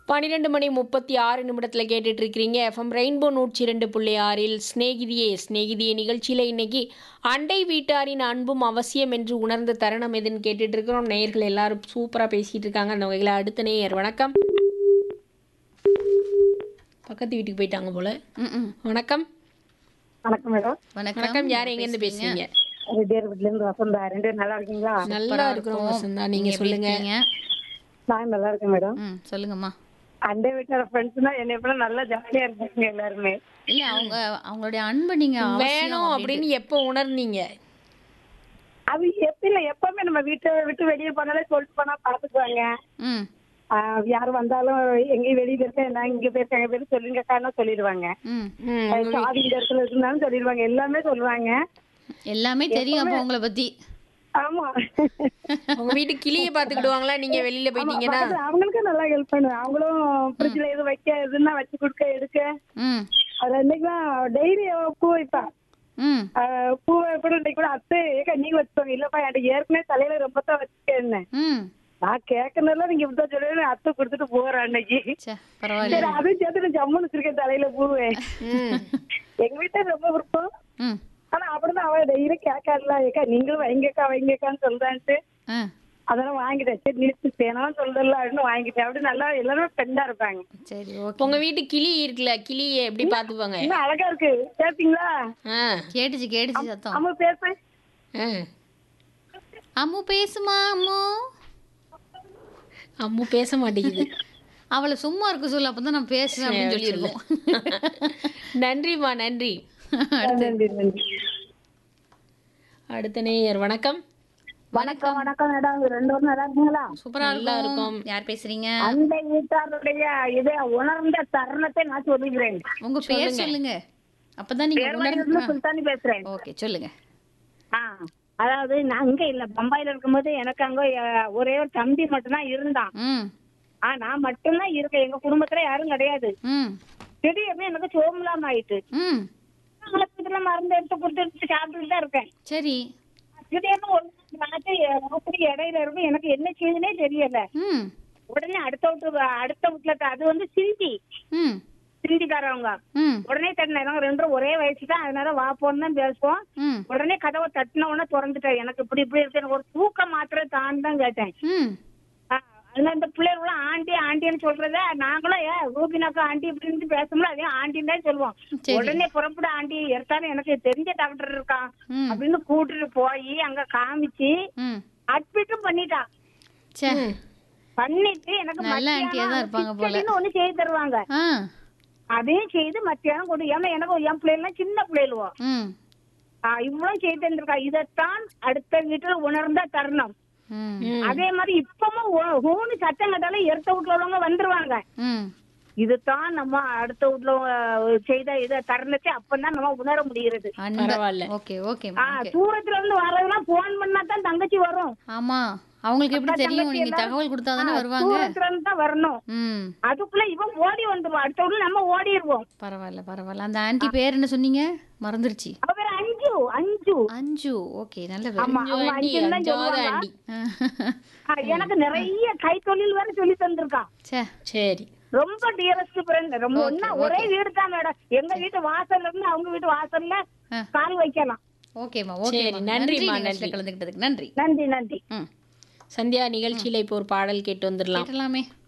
பன்னிரெண்டு மணி முப்பத்தி ஆறு நிமிடத்தில் கேட்டுட்டு இருக்கிறீங்க எஃப்எம் ரெயின்போ நூற்றி ரெண்டு புள்ளி ஆறில் ஸ்நேகிதியே ஸ்நேகிதியே நிகழ்ச்சியில் இன்னைக்கு அண்டை வீட்டாரின் அன்பும் அவசியம் என்று உணர்ந்த தருணம் எதுன்னு கேட்டுட்டு இருக்கிறோம் நேயர்கள் எல்லாரும் சூப்பராக பேசிட்டு இருக்காங்க அந்த வகையில் அடுத்த நேயர் வணக்கம் பக்கத்து வீட்டுக்கு போயிட்டாங்க போல ம்ம். வணக்கம் வணக்கம் மேடம் வணக்கம் யார் எங்கேருந்து பேசுறீங்க ரெட்டியார் வீட்ல இருந்து வசந்தா ரெண்டு பேரும் நல்லா இருக்கீங்களா நல்லா இருக்கிறோம் வசந்தா நீங்க எப்படி சொல்லுங்க இருக்கீங்க? நான் நல்லா இருக்கேன் மேடம் ம் சொல்லுங்கம்மா அண்டை வீட்டோட ஃப்ரெண்ட்ஸ்னா என்னை போல நல்லா ஜாலியா இருப்பாங்க எல்லாருமே இல்ல அவங்க அவங்களுடைய அன்பு நீங்க அவசியம் வேணும் அப்படின்னு எப்போ உணர்ந்தீங்க அது எப்ப எப்பவுமே நம்ம வீட்டை விட்டு வெளியே போனாலே சொல்லிட்டு போனா பாத்துக்குவாங்க ம் ஆஹ் யார் வந்தாலும் எங்கேயும் வெளியே இருக்கேன் நான் இங்க போயிருக்கேன் எங்க பேர் சொல்லுங்கக்கான்னு சொல்லிடுவாங்க ம் ம், ஆஹ் சாவி இந்த இடத்துல இருந்தாலும் சொல்லிடுவாங்க எல்லாமே சொல்லுவாங்க எல்லாமே தெரியும் அப்போ உங்களை பத்தி ஆமா உங்க வீட்டு கிளியை பாத்துக்கிடுவாங்களா நீங்க வெளியில போயிட்டீங்கன்னா பக்கத்துல அவங்களுக்கும் நல்லா ஹெல்ப் பண்ணுவேன் அவங்களும் ஃப்ரிட்ஜ்ல எதுவும் வைக்க எதுனா வச்சு கொடுக்க எடுக்க ம் அது அன்னைக்குலாம் டெய்லி பூ வைப்பா ம் ஆஹ் பூவை கூட இன்னைக்கு கூட அத்தை ஏக்கா நீங்க வச்சுக்கோங்க இல்லப்பா என்கிட்ட ஏற்கனவே தலையில ரொம்ப தான் வச்சுக்கேன் ம் நான் கேட்கறதுல நீங்க இப்படிதான் சொல்லுவேன் அத்தை கொடுத்துட்டு போறேன் அன்னைக்கு சே பரவாயில்ல சரி அதையும் சேர்த்து நான் ஜம்முன்னு வச்சிருக்கேன் தலையில பூவே ம் எங்க வீட்டுல ரொம்ப விருப்பம் ம் ஆனா அப்படிதான் அவ டெய்லி கேட்காதுல ஏக்கா நீங்களும் வைங்கக்கா வைங்கக்கான்னு சொல்றான்ட்டு ஆ அதெல்லாம் வாங்கிட்டேன் சரி நிறுத்து சேனாலும் சொல்றல அப்படின்னு வாங்கிட்டேன் அப்படி நல்லா எல்லாருமே ஃப்ரெண்டா இருப்பாங்க சரி ஓகே உங்க வீட்டு கிளி இருக்குல்ல கிளியை எப்படி பாத்துப்பாங்க இன்னும் அழகா இருக்கு கேப்பீங்களா ஆ கேட்டுச்சு கேட்டுச்சு சத்தம் அம்மா பேச ஆ. அம்மு பேசுமா அம்மு அம்மு பேச மாட்டேங்குது அவளை சும்மா இருக்க சொல்லு அப்பதான் நான் பேசுவேன் அப்படின்னு சொல்லியிருக்கோம் நன்றிம்மா நன்றி நன்றி நன்றி அடுத்த நேயர் வணக்கம் வணக்கம் வணக்கம் மேடம் ரெண்டு பேரும் நல்லா இருக்கீங்களா சூப்பரா நல்லா இருக்கும் இருக்கும். யார் பேசுறீங்க அந்த வீட்டாருடைய இதை உணர்ந்த தருணத்தை நான் சொல்லுகிறேன் உங்க பேர் சொல்லுங்க அப்பதான் நீங்க பேர்வாடியிலிருந்து உணர்ந்து சுல்தானி பேசுறேன் ஓகே சொல்லுங்க ஆ, அதாவது நான் அங்க இல்ல பம்பாயில இருக்கும்போது எனக்கு அங்க அஹ், ஒரே ஒரு தம்பி மட்டும்தான் இருந்தான் ம் ஆ நான் மட்டும்தான் இருக்கேன் எங்க குடும்பத்துல யாரும் கிடையாது ம் திடீர்னு எனக்கு சோம்பலாம் ஆயிட்டு ம் ஆஸ்பத்திரியில மருந்து எடுத்து கொடுத்துட்டு சாப்பிட்டுட்டு தான் இருக்கேன் சரி திடீர்னு ஒரு ராத்திரி ராத்திரி இடையில இருக்கும் எனக்கு என்ன செய்யுதுன்னே தெரியல ம் உடனே அடுத்த வீட்டு அடுத்த வீட்டுல இருக்க- அது வந்து சிந்தி ம் சிந்திக்காரவங்க ம் உடனே தட்டின நாங்க ரெண்டும் ஒரே வயசு தான் அதனால வா போன்னு தான் பேசுவோம் ம் உடனே கதவை தட்டின உடனே திறந்துட்டேன் எனக்கு இப்படி இப்படி இருக்கு எனக்கு ஒரு தூக்க மாத்திரை தான் தான் கேட்டேன் ம் ஆ, அதுல இந்த பிள்ளைகளும் ஆண்டி ஆண்டின்னு சொல்றத நாங்களும் ஏ ரூபினாக்கா ஆண்டி இப்படின்னு பேசணும்ல அதே ஆண்டின்னு தான் சொல்லுவோம் சரி. உடனே புறப்பட ஆண்டி எடுத்தாலும் எனக்கு தெரிஞ்ச டாக்டர் இருக்கான் ம் அப்படின்னு கூட்டிட்டு போய் அங்க காமிச்சு ம் அட்மிட்டும் பண்ணிட்டா சே பண்ணிட்டு எனக்கு நல்ல ஆண்டியா தான் இருப்பாங்க போல. மத்தியானம் ஒண்ணு செய்து தருவாங்க ஆ அதையும் செய்து மத்தியானம் கொண்டு ஏன்னா எனக்கு என் பிள்ளைலாம் சின்ன பிள்ளைகளுவோம் ம் இவ்வளவு செய்து தந்திருக்கா இதைத்தான் அடுத்த வீட்டுல உணர்ந்த தருணம் ம் ம். அதே மாதிரி இப்பவும் ஊ- ஊன்னு சத்தம் கேட்டாலும் எடுத்த வீட்டுல உள்ளவங்க வந்துருவாங்க ம் இதுதான் நம்ம அடுத்த வீட்டுல அஹ், செய்த இத தருணத்தை அப்பதான் நம்ம உணர முடிகிறது அன்பு பரவாயில்ல. ஓகே ஓகே ஆ, தூரத்துல இருந்து வர்றதுலாம் போன் பண்ணா தான் தங்கச்சி வரும் ஆமா அவங்களுக்கு எப்படி அக்கா, தெரியும் தங்கச்சி நீங்க எல்லாம் தகவல் கொடுத்தா தானே ஆ, வருவாங்க தூரத்துல இருந்து தான் வரணும் ம் அதுக்குள்ள இவன் ஓடி வந்துருவான் அடுத்த வீட்டுல நம்ம ஓடிடுவோம் பரவாயில்ல பரவாயில்ல அந்த ஆன்ட்டி பேர் என்ன சொன்னீங்க மறந்துருச்சு அவ பேரு அஞ்சு அஞ்சு அஞ்சு ஓகே நல்ல பேர் ஆமா அவங்க ஆண்டி அஞ்சுன்னு தான் அஞ்சாவது சொல்லுவாங்க ஆண்டி ஆ, எனக்கு நிறைய கைத்தொழில் வேற சொல்லி தந்திருக்கான் சே சரி ரொம்ப டியரஸ்ட் ஃப்ரெண்ட் ரொம்ப ஒன்னா ஒரே வீடு தான் மேடம் எங்க வீட்டு வாசல்ல இருந்து அவங்க வீட்டு வாசல்ல ஆ. கால் வைக்கலாம் ஓகேம்மா ஓகே சரி, நன்றிம்மா, நன்றி நன்றி. கலந்துக்கிட்டதுக்கு நன்றி நன்றி நன்றி ம் சந்தியா நிகழ்ச்சியில இப்போ ஒரு பாடல் கேட்டு வந்துடலாம் கேட்டலாமே